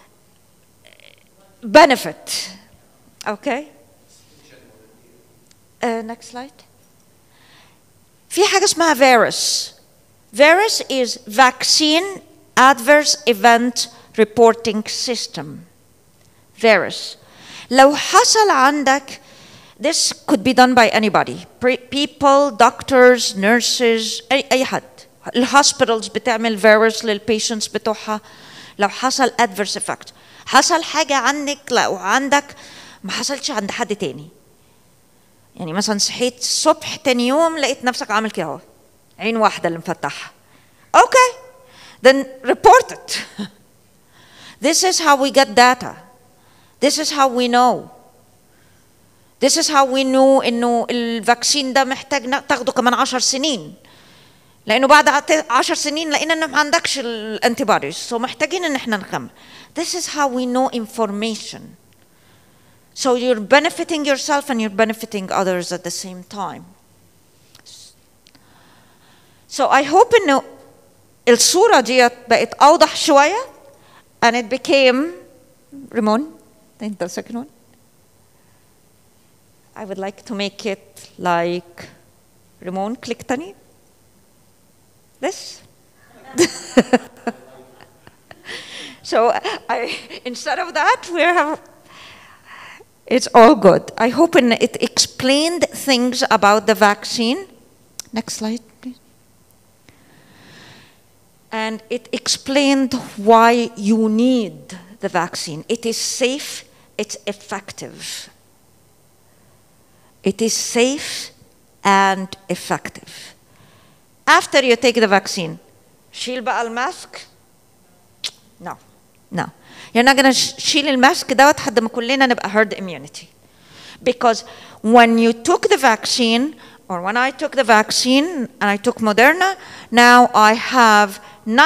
benefit okay uh, next slide في حاجة اسمها VARIS VARIS is Vaccine Adverse Event Reporting System VARIS لو حصل عندك this could be done by anybody Pre- people doctors nurses أي, أي حد الهوسبيتالز بتعمل فيروس للبيشنتس بتوعها لو حصل adverse effect حصل حاجة عندك لو عندك ما حصلش عند حد تاني يعني مثلا صحيت الصبح تاني يوم لقيت نفسك عامل كده اهو عين واحدة اللي مفتحها okay then report it this is how we get data this is how we know this is how we know انه الفاكسين ده محتاج نا- تاخده كمان عشر سنين لانه بعد عت- عشر سنين لقينا انه ما عندكش الانتي بوديز سو محتاجين ان احنا نكمل this is how we know information so you're benefiting yourself and you're benefiting others at the same time so I hope انه الصورة ديت بقت أوضح شوية and it became Ramon the second one I would like to make it like Ramon click تاني this so I, instead of that we have it's all good I hope in, it explained things about the vaccine next slide please and it explained why you need the vaccine. It is safe, it's effective. It is safe and effective. After you take the vaccine, شيل بقى الماسك. No, no. You're not going to شيل الماسك دوت لحد ما كلنا نبقى herd immunity. Because when you took the vaccine, or when I took the vaccine and I took Moderna, now I have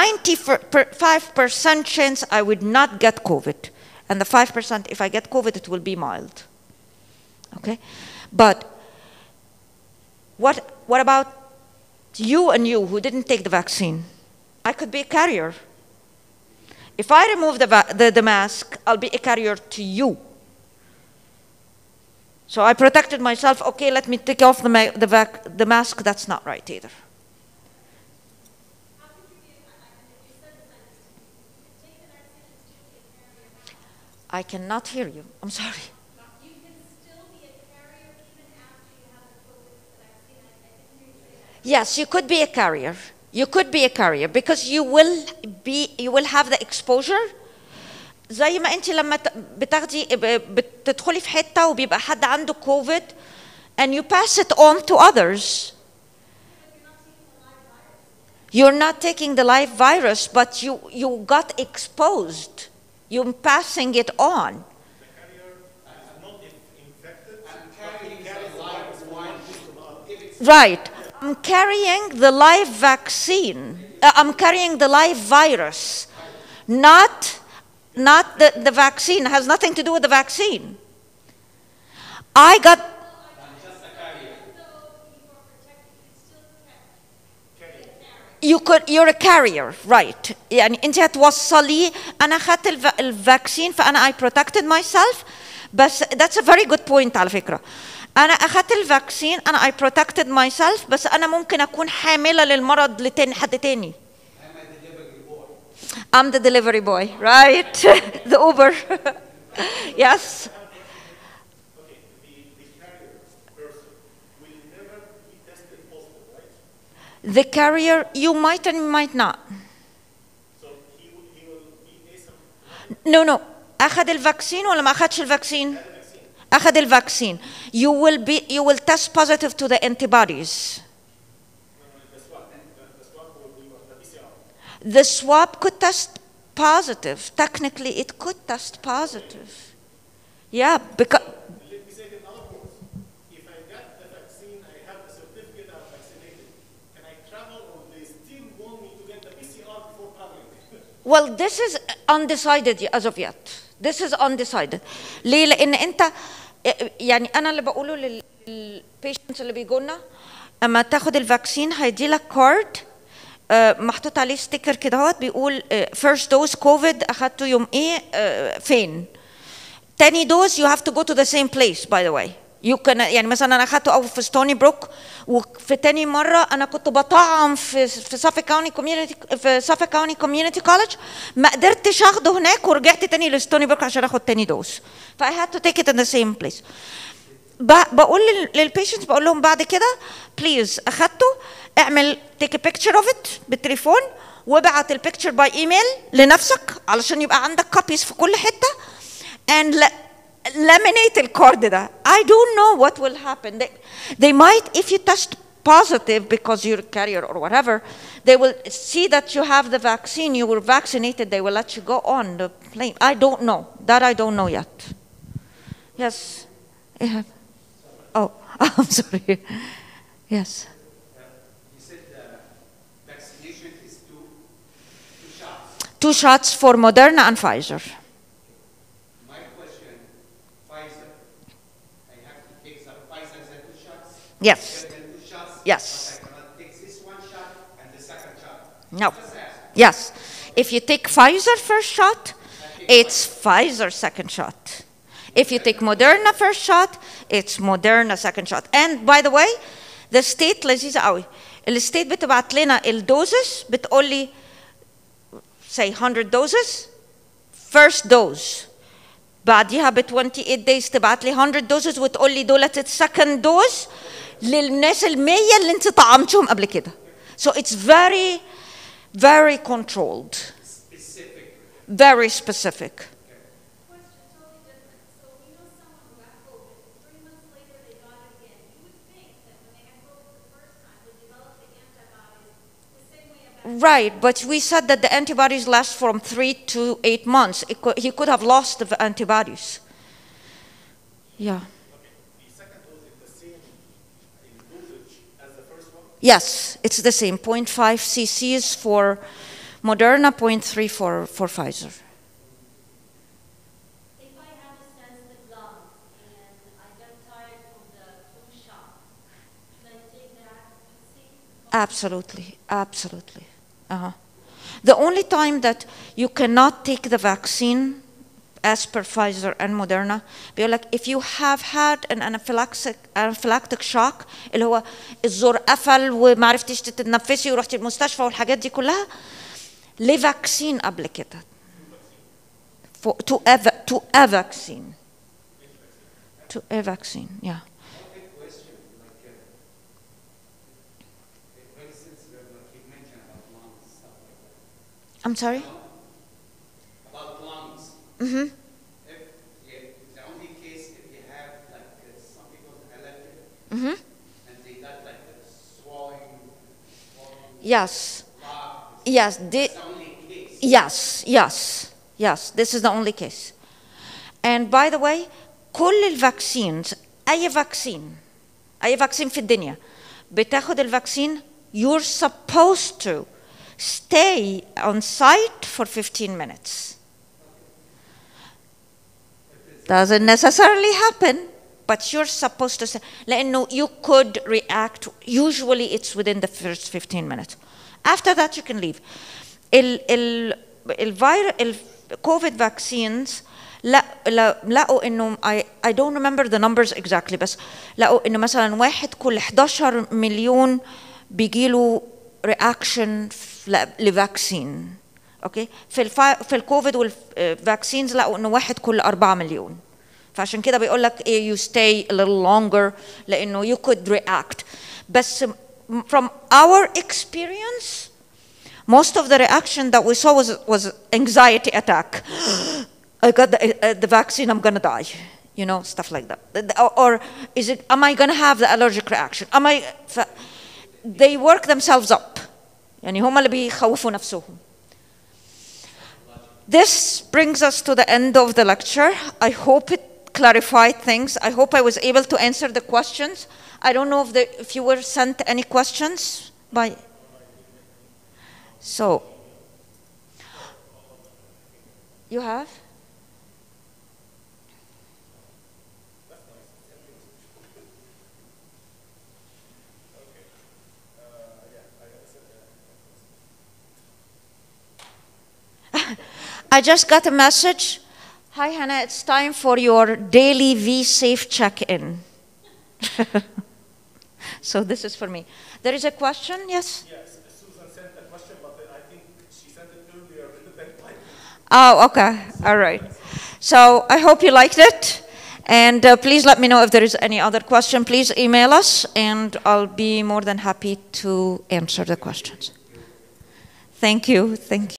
95% chance I would not get COVID. And the 5%, if I get COVID, it will be mild. Okay? But what, what about you and you who didn't take the vaccine? I could be a carrier. If I remove the, va- the, the mask, I'll be a carrier to you. So I protected myself. Okay, let me take off the, ma- the, vac- the mask. That's not right either. I cannot hear you. I'm sorry. You can still be a carrier even after you have the COVID vaccine. I, I didn't hear you say that. Yes, you could be a carrier. You could be a carrier because you will be you will have the exposure زي ما انت لما ت- بتاخدي ب- بتدخلي في حته وبيبقى حد عنده كوفيد and you pass it on to others. You're not taking the live virus, but you, you got exposed. You're passing it on. Right. I'm carrying the live vaccine. Uh, I'm carrying the live virus, not, not the, the vaccine. It has nothing to do with the vaccine. I got. You could you're a carrier right يعني انت هتوصلي انا اخذت الف- الفاكسين فانا I protected myself بس that's a very good point على فكرة انا اخذت الفاكسين انا I protected myself بس انا ممكن اكون حاملة للمرض لتاني حد تاني I'm the delivery boy right the Uber yes Okay, the, the carrier person will never be tested positive, right? the carrier you might and might not So he will, he will be asymptomatic. No, no. أخذ الفاكسين ولا ما أخذش الفاكسين؟ أخذ الفاكسين. You will be you will test positive to the antibodies. The swab, the, the swab will be what? The PCR. The swab could test positive. Technically, it could test positive. Yeah, because Let me say it in other words. If I got the vaccine, I have the certificate I'm vaccinated. Can I travel or they still want me to get the PCR before traveling? well, this is undecided as of yet. This is undecided. ليه؟ لأن أنت يعني أنا اللي بقوله للبيشنتس اللي بيجوا لنا أما تاخد الفاكسين هيدي لك كارد محطوط عليه ستيكر كده اهوت بيقول فيرست دوز كوفيد أخدته يوم إيه آه، فين؟ تاني دوز you have to go to the same place by the way you can يعني مثلا انا اخدته او في ستوني بروك وفي تاني مره انا كنت بطعم في في سافي كاوني كوميونتي في سافي كاوني كوميونتي كولج ما قدرتش اخده هناك ورجعت تاني لستوني بروك عشان اخد تاني دوز ف I had to take it in the same place ب- بقول للبيشنتس بقول لهم بعد كده بليز اخدته اعمل تيك بيكتشر اوف ات بالتليفون وابعت البيكتشر باي ايميل لنفسك علشان يبقى عندك كوبيز في كل حته and la- laminate الكارد ده I don't know what will happen they, they might if you test positive because you're a carrier or whatever, they will see that you have the vaccine, you were vaccinated, they will let you go on the plane. I don't know. That I don't know yet. Yes. Yeah. Oh, I'm sorry. Yes. You said uh, vaccination is two, two shots. Two shots for Moderna and Pfizer. My question, Pfizer, I have to take some Pfizer and two shots? Yes. Get them two shots? Yes. But I cannot take this one shot and the second shot? No. Just ask. Yes. If you take Pfizer first shot, it's Pfizer second shot. If you take Moderna first shot, it's Moderna second shot. And by the way, the state لذيذة قوي. الستيت بتبعت لنا الدوزز بتقول لي say 100 doses first dose بعديها ب 28 days تبعت لي 100 doses وتقول لي دولت السكند دوز للناس ال 100 اللي انت طعمتهم قبل كده. So it's very very controlled. Specific. Very specific. Question totally different. So we know someone who got COVID, three months later they got it again. You would think that when they had COVID the first time, they developed the antibodies the same way a vaccine. Right, but we said that the antibodies last from three to eight months. It could, he could have lost the antibodies. Yeah. The second dose is the same in dosage as the first one? Yes, it's the same 0.5 cc's for Moderna, 0.3 for, for Pfizer. If I have a sensitive lung and I get tired from the flu shot, can I take that vaccine? Absolutely, absolutely. Uh-huh. The only time that you cannot take the vaccine as per Pfizer and Moderna بيقول لك if you have had an anaphylactic anaphylactic shock اللي هو الزور قفل وما عرفتيش تتنفسي ورحتي المستشفى والحاجات دي كلها لفاكسين قبل كده For, to, a, va- to a vaccine. To a vaccine, yeah. Okay, question, like, uh, for instance, uh, like you mentioned about lungs, stuff like that. I'm sorry? About lungs. Mm-hmm. If, yeah, the only case if you have like uh, some people allergic Mm-hmm. and they got like a swelling, swelling Yes. lung, Yes. The, that's the only case. Yes, yes, yes. This is the only case. And by the way, كل الفاكسينز أي فاكسين أي فاكسين في الدنيا بتاخد الفاكسين you're supposed to stay on site for 15 minutes. Doesn't necessarily happen, but you're supposed to say لأنه you could react usually it's within the first 15 minutes. After that you can leave. ال ال الفيروس الكوفيد vaccines لا لا لقوا انه I, I don't remember the numbers exactly بس لقوا انه مثلا واحد كل 11 مليون بيجيله رياكشن لفاكسين اوكي في الفا في الكوفيد والفاكسينز لقوا انه واحد كل 4 مليون فعشان كده بيقول لك إيه you stay a little longer لانه you could react بس from our experience most of the reaction that we saw was was anxiety attack I got the, uh, the vaccine I'm gonna die you know stuff like that or, or is it am I gonna have the allergic reaction am I ف, they work themselves up يعني هم اللي بيخوفوا نفسهم This brings us to the end of the lecture. I hope it clarified things. I hope I was able to answer the questions. I don't know if, the, if you were sent any questions by. So, you have? I just got a message. Hi, Hannah, it's time for your daily V Safe check in. so, this is for me. There is a question, yes? Yes, Susan sent a question, but I think she sent it earlier than five minutes. Oh, okay. All right. So, I hope you liked it. And uh, please let me know if there is any other question. Please email us, and I'll be more than happy to answer the questions. Thank you. Thank you.